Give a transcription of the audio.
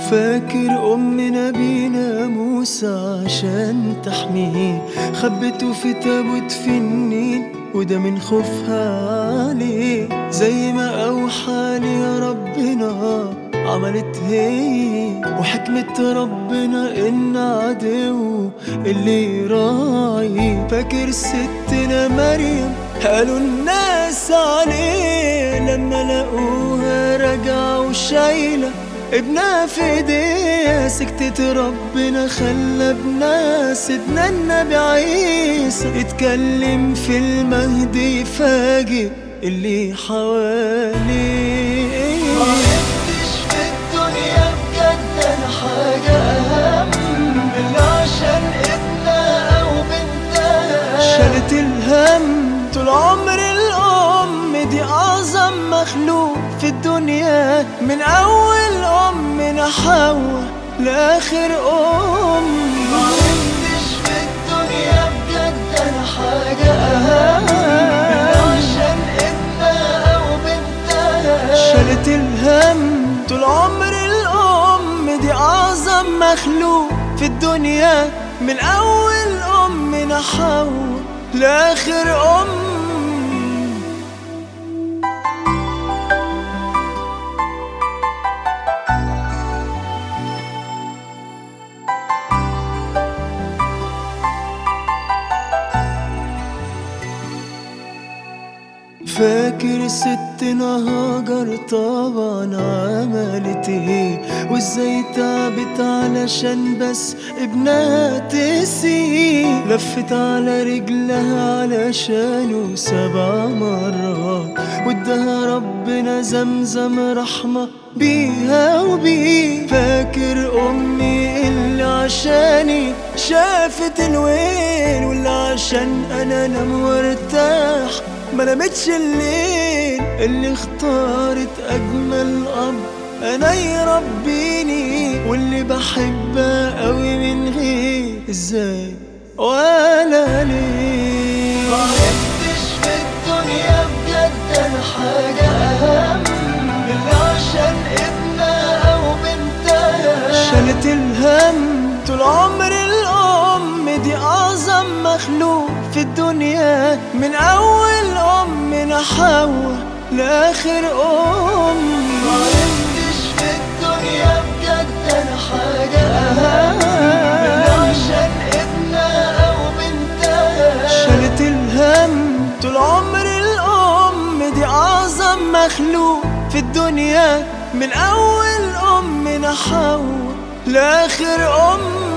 فاكر أم نبينا موسى عشان تحميه خبته في تابوت في النيل وده من خوفها عليه زي ما أوحى لي ربنا عملت هي وحكمة ربنا إن عدو اللي يراعي فاكر ستنا مريم قالوا الناس عليه لما لقوها راجعة وشايلة ابنها في ايديها سكتت ربنا خلى ابنها سيدنا النبي عيسى يتكلم في المهد يفاجئ اللي حواليه معرفتش في الدنيا بجد انا حاجة اهم من عشان ابنها او بنتها شالت الهم طول عمر الأم دي أعظم مخلوق في الدنيا من أول أمنا حواء لآخر أم معرفتش في الدنيا بجد انا حاجة اهم من عشان ابنها او بنتها شالت الهم طول عمر الأم دي أعظم مخلوق في الدنيا من أول أمنا حواء لآخر أم فاكر ستنا هاجر طبعا عملت ايه وازاي تعبت علشان بس ابنها تسيب لفت على رجلها علشانه سبع مرات وادها ربنا زمزم رحمة بيها وبيه فاكر امي اللي عشاني شافت الويل واللي عشان انا انام وارتاح ما نامتش الليل اللي اختارت اجمل اب انا يربيني واللي بحبها قوي من غير ازاي ولا ليه معرفتش في الدنيا بجد انا حاجة اهم من عشان ابنها او بنتها شالت الهم طول عمر الأم دي أعظم مخلوق في الدنيا من أول أمنا حواء لآخر أم معرفتش في الدنيا بجد انا حاجة اهم من عشان ابنها او بنتها شالت الهم طول عمر الأم دي أعظم مخلوق في الدنيا من أول أمنا حواء لآخر أم